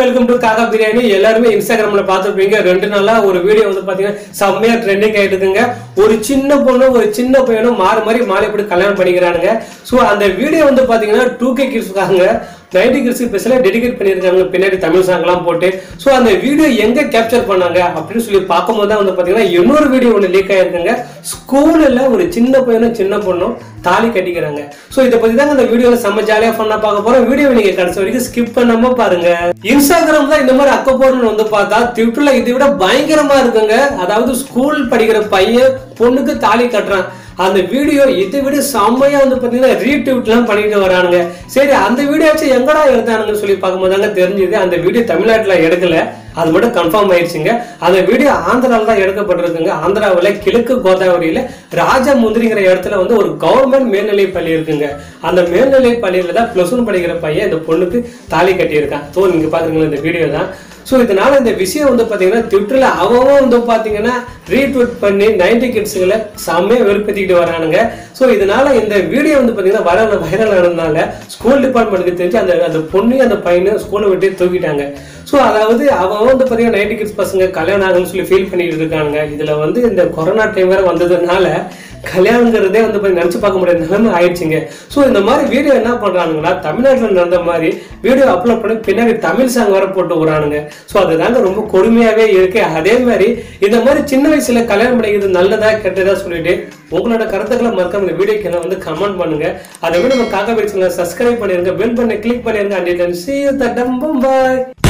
welcome to காக்கா பிரியாணி எல்லாருமே இன்ஸ்டாகிராம்ல பார்த்துருப்பீங்க ரெண்டு நாளா ஒரு வீடியோ வந்து பாத்தீங்கன்னா செம்மையா ட்ரெண்டிங் ஆயிட்டு இருக்குங்க ஒரு சின்ன பொண்ணு ஒரு சின்ன பையனும் மாறி மாறி மாலை போட்டு கல்யாணம் பண்ணிக்கிறானுங்க ஸோ அந்த வீடியோ வந்து பாத்தீங்கன்னா டூ கே கிட்ஸ்க்காங்க நைன்டி கிட்ஸ்க்கு ஸ்பெஷலாக டெடிகேட் பண்ணியிருக்காங்க பின்னாடி தமிழ் சாங்லாம் போட்டு ஸோ அந்த வீடியோ எங்க கேப்சர் பண்ணாங்க அப்படின்னு சொல்லி பார்க்கும்போது தான் வந்து பாத்தீங்கன்னா இன்னொரு வீடியோ ஒன்று லீக் ஆயிருக்குங்க ஸ்கூலில் ஒரு சின்ன பையனும் சின்ன பொண்ணும் தாலி கட்டிக்கிறாங்க ஸோ இதை பத்தி தாங்க இந்த வீடியோல செம்ம ஜாலியா ஃபன்னா பார்க்க போறோம் வீடியோ நீங்க கடைசி வரைக்கும் ஸ்கிப் பண்ணாம பாருங்க இன்ஸ்டாகிராம் தான் இந்த மாதிரி அக்கப்போர்னு வந்து பார்த்தா ட்விட்டர்ல இதை விட பயங்கரமா இருக்குங்க அதாவது ஸ்கூல் படிக்கிற பையன் பொண்ணுக்கு தாலி கட்டுறான் அந்த வீடியோ இதை விட செம்மையா வந்து பாத்தீங்கன்னா ரீட்வீட்லாம் பண்ணிட்டு வரானுங்க சரி அந்த வீடியோ வச்சு எங்கடா எடுத்தானுங்கன்னு சொல்லி பார்க்கும்போது தாங்க தெரிஞ்சது அந்த வீடியோ தமிழ்நாட்டுல எடுக்கல அது மட்டும் கன்ஃபார்ம் ஆயிடுச்சுங்க அந்த வீடியோ ஆந்திராவில் தான் எடுக்கப்பட்டிருக்குங்க ஆந்திராவில் கிழக்கு கோதாவரியில ராஜமுந்திரிங்கிற இடத்துல வந்து ஒரு கவர்மெண்ட் மேல்நிலை பள்ளி இருக்குங்க அந்த மேல்நிலை பள்ளியில தான் பிளஸ் ஒன் படிக்கிற பையன் இந்த பொண்ணுக்கு தாலி கட்டியிருக்கான் ஸோ நீங்க பாக்குறீங்களா இந்த வீடியோ தான் ஸோ இதனால இந்த விஷயம் வந்து பார்த்தீங்கன்னா ட்விட்டரில் அவங்க வந்து பார்த்தீங்கன்னா ரீட்வீட் பண்ணி நைன்டி கிட்ஸுகளை செம்மையாக வெறுப்பேற்றிக்கிட்டு வரானுங்க ஸோ இதனால இந்த வீடியோ வந்து பார்த்தீங்கன்னா வைரல் வைரல் ஆனதுனால ஸ்கூல் டிபார்ட்மெண்ட்டுக்கு தெரிஞ்சு அந்த அந்த பொண்ணையும் அந்த பையனையும் ஸ்கூலை விட்டு தூக்கிட்டாங்க ஸோ அதாவது அவங்க வந்து பார்த்தீங்கன்னா நைன்டி கிட்ஸ் பசங்க கல்யாணம் ஆகுன்னு சொல்லி ஃபீல் பண்ணிட்டு இருக்காங்க இதில் வந்து இந்த கொரோனா டைம் வேறு வந்ததுனால கல்யாணங்கிறதே வந்து போய் நினச்சி பார்க்க முடியாத நிலைமை ஆயிடுச்சுங்க ஸோ இந்த மாதிரி வீடியோ என்ன பண்ணுறானுங்கன்னா தமிழ்நாட்டில் நடந்த மாதிரி வீடியோ அப்லோட் பண்ணி பின்னாடி தமிழ் சாங் வர போட்டு விடுறானுங்க ஸோ அதுதாங்க ரொம்ப கொடுமையாகவே இருக்கு அதே மாதிரி இந்த மாதிரி சின்ன வயசுல கல்யாணம் பண்ணிக்கிறது நல்லதா கெட்டதா சொல்லிட்டு உங்களோட கருத்துக்களை மறக்காம இந்த வீடியோக்கு என்ன வந்து கமெண்ட் பண்ணுங்க அதை விட நம்ம காக்கா பேசுங்க சப்ஸ்கிரைப் பண்ணிருங்க பெல் பண்ணி கிளிக் பண்ணிருங்க and see you the bye